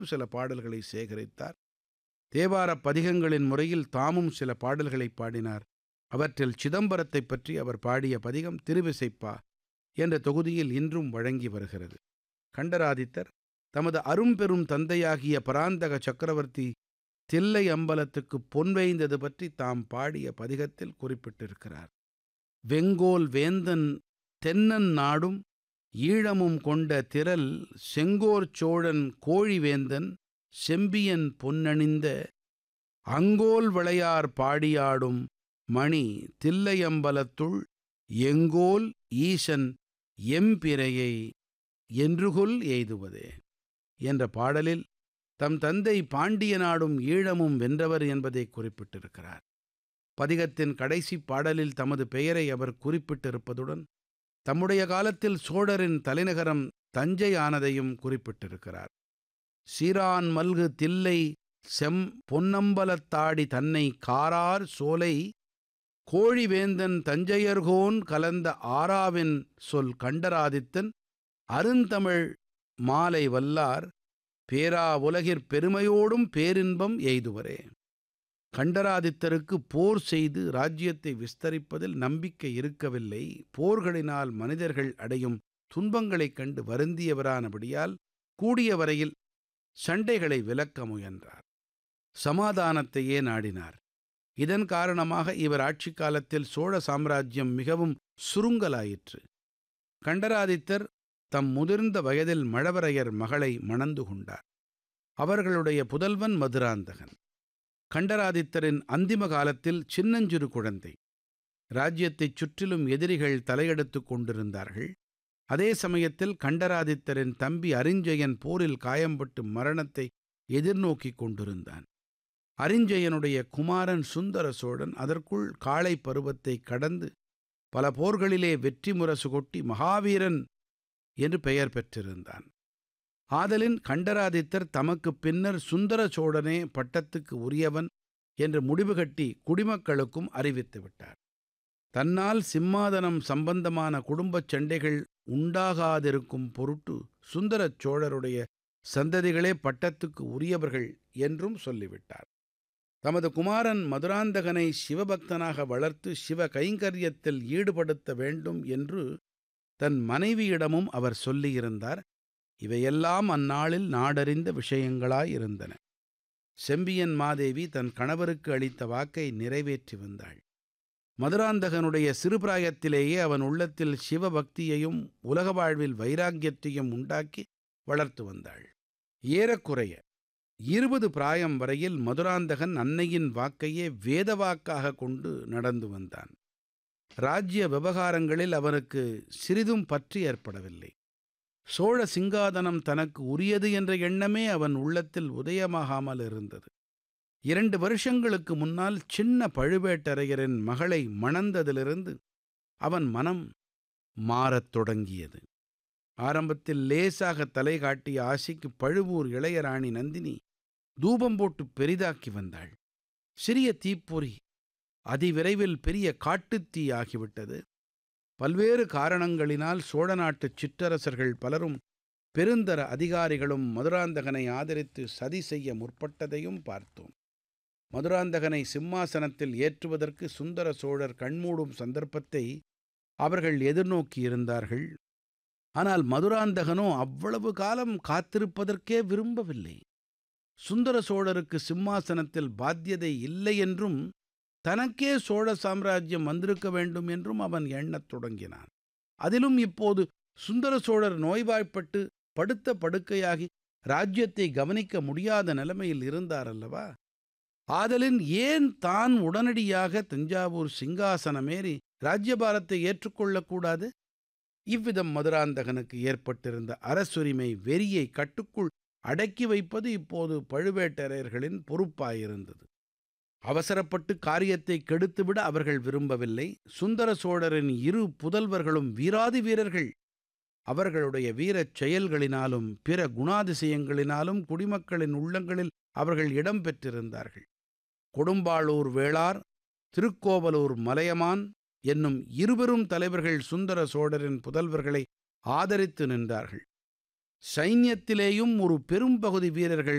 சில பாடல்களை சேகரித்தார் தேவாரப் பதிகங்களின் முறையில் தாமும் சில பாடல்களை பாடினார் அவற்றில் சிதம்பரத்தைப் பற்றி அவர் பாடிய பதிகம் திருவிசைப்பா என்ற தொகுதியில் இன்றும் வழங்கி வருகிறது கண்டராதித்தர் தமது அரும்பெரும் தந்தையாகிய பராந்தக சக்கரவர்த்தி தில்லை அம்பலத்துக்கு பொன் வேய்ந்தது பற்றி தாம் பாடிய பதிகத்தில் குறிப்பிட்டிருக்கிறார் வெங்கோல் வேந்தன் தென்னன் நாடும் ஈழமும் கொண்ட திரள் செங்கோர் சோழன் கோழிவேந்தன் செம்பியன் பொன்னணிந்த அங்கோல் விளையார் பாடியாடும் மணி தில்லையம்பலத்துள் எங்கோல் ஈசன் எம்பிரையை என்றுகொல் எய்துவதே என்ற பாடலில் தம் தந்தை பாண்டிய நாடும் ஈழமும் வென்றவர் என்பதை குறிப்பிட்டிருக்கிறார் பதிகத்தின் கடைசி பாடலில் தமது பெயரை அவர் குறிப்பிட்டிருப்பதுடன் தம்முடைய காலத்தில் சோழரின் தலைநகரம் தஞ்சை ஆனதையும் குறிப்பிட்டிருக்கிறார் சீரான் மல்கு தில்லை செம் பொன்னம்பலத்தாடி தன்னை காரார் சோலை கோழிவேந்தன் தஞ்சையர்கோன் கலந்த ஆராவின் சொல் கண்டராதித்தன் அருந்தமிழ் மாலை வல்லார் பேரா உலகிற் பெருமையோடும் பேரின்பம் எய்துவரே கண்டராதித்தருக்கு போர் செய்து ராஜ்யத்தை விஸ்தரிப்பதில் நம்பிக்கை இருக்கவில்லை போர்களினால் மனிதர்கள் அடையும் துன்பங்களைக் கண்டு வருந்தியவரானபடியால் கூடிய வரையில் சண்டைகளை விலக்க முயன்றார் சமாதானத்தையே நாடினார் இதன் காரணமாக இவர் ஆட்சி காலத்தில் சோழ சாம்ராஜ்யம் மிகவும் சுருங்கலாயிற்று கண்டராதித்தர் தம் முதிர்ந்த வயதில் மழவரையர் மகளை மணந்து கொண்டார் அவர்களுடைய புதல்வன் மதுராந்தகன் கண்டராதித்தரின் அந்திம காலத்தில் சின்னஞ்சிறு குழந்தை ராஜ்யத்தைச் சுற்றிலும் எதிரிகள் தலையெடுத்துக் கொண்டிருந்தார்கள் அதே சமயத்தில் கண்டராதித்தரின் தம்பி அரிஞ்சயன் போரில் காயம்பட்டு மரணத்தை எதிர்நோக்கிக் கொண்டிருந்தான் அரிஞ்சயனுடைய குமாரன் சுந்தர சோழன் அதற்குள் காளை பருவத்தை கடந்து பல போர்களிலே வெற்றி முரசு கொட்டி மகாவீரன் என்று பெயர் பெற்றிருந்தான் ஆதலின் கண்டராதித்தர் தமக்குப் பின்னர் சுந்தர சோழனே பட்டத்துக்கு உரியவன் என்று முடிவு கட்டி குடிமக்களுக்கும் அறிவித்து விட்டார் தன்னால் சிம்மாதனம் சம்பந்தமான குடும்பச் சண்டைகள் உண்டாகாதிருக்கும் பொருட்டு சுந்தரச் சோழருடைய சந்ததிகளே பட்டத்துக்கு உரியவர்கள் என்றும் சொல்லிவிட்டார் தமது குமாரன் மதுராந்தகனை சிவபக்தனாக வளர்த்து சிவ கைங்கரியத்தில் ஈடுபடுத்த வேண்டும் என்று தன் மனைவியிடமும் அவர் சொல்லியிருந்தார் இவையெல்லாம் அந்நாளில் நாடறிந்த விஷயங்களாயிருந்தன செம்பியன் மாதேவி தன் கணவருக்கு அளித்த வாக்கை நிறைவேற்றி வந்தாள் மதுராந்தகனுடைய சிறுபிராயத்திலேயே அவன் உள்ளத்தில் சிவபக்தியையும் உலக வாழ்வில் வைராக்கியத்தையும் உண்டாக்கி வளர்த்து வந்தாள் ஏறக்குறைய இருபது பிராயம் வரையில் மதுராந்தகன் அன்னையின் வாக்கையே வேத வாக்காக கொண்டு நடந்து வந்தான் ராஜ்ய விவகாரங்களில் அவனுக்கு சிறிதும் பற்று ஏற்படவில்லை சோழ சிங்காதனம் தனக்கு உரியது என்ற எண்ணமே அவன் உள்ளத்தில் உதயமாகாமல் இருந்தது இரண்டு வருஷங்களுக்கு முன்னால் சின்ன பழுவேட்டரையரின் மகளை மணந்ததிலிருந்து அவன் மனம் மாறத் தொடங்கியது ஆரம்பத்தில் லேசாக தலை காட்டிய ஆசைக்கு பழுவூர் இளையராணி நந்தினி தூபம் போட்டு பெரிதாக்கி வந்தாள் சிறிய தீப்பொறி அதிவிரைவில் பெரிய காட்டுத்தீ ஆகிவிட்டது பல்வேறு காரணங்களினால் சோழ நாட்டுச் சிற்றரசர்கள் பலரும் பெருந்தர அதிகாரிகளும் மதுராந்தகனை ஆதரித்து சதி செய்ய முற்பட்டதையும் பார்த்தோம் மதுராந்தகனை சிம்மாசனத்தில் ஏற்றுவதற்கு சுந்தர சோழர் கண்மூடும் சந்தர்ப்பத்தை அவர்கள் எதிர்நோக்கியிருந்தார்கள் ஆனால் மதுராந்தகனோ அவ்வளவு காலம் காத்திருப்பதற்கே விரும்பவில்லை சுந்தர சோழருக்கு சிம்மாசனத்தில் பாத்தியதை இல்லை என்றும் தனக்கே சோழ சாம்ராஜ்யம் வந்திருக்க வேண்டும் என்றும் அவன் எண்ணத் தொடங்கினான் அதிலும் இப்போது சுந்தர சோழர் நோய்வாய்ப்பட்டு படுத்த படுக்கையாகி ராஜ்யத்தை கவனிக்க முடியாத நிலைமையில் இருந்தார் அல்லவா ஆதலின் ஏன் தான் உடனடியாக தஞ்சாவூர் சிங்காசனமேறி ராஜ்யபாரத்தை ஏற்றுக்கொள்ளக்கூடாது இவ்விதம் மதுராந்தகனுக்கு ஏற்பட்டிருந்த அரசுரிமை வெறியை கட்டுக்குள் அடக்கி வைப்பது இப்போது பழுவேட்டரையர்களின் பொறுப்பாயிருந்தது அவசரப்பட்டு காரியத்தை கெடுத்துவிட அவர்கள் விரும்பவில்லை சுந்தர சோழரின் இரு புதல்வர்களும் வீராதி வீரர்கள் அவர்களுடைய வீரச் செயல்களினாலும் பிற குணாதிசயங்களினாலும் குடிமக்களின் உள்ளங்களில் அவர்கள் இடம் பெற்றிருந்தார்கள் கொடும்பாளூர் வேளார் திருக்கோவலூர் மலையமான் என்னும் இருவரும் தலைவர்கள் சுந்தர சோழரின் புதல்வர்களை ஆதரித்து நின்றார்கள் சைன்யத்திலேயும் ஒரு பெரும்பகுதி வீரர்கள்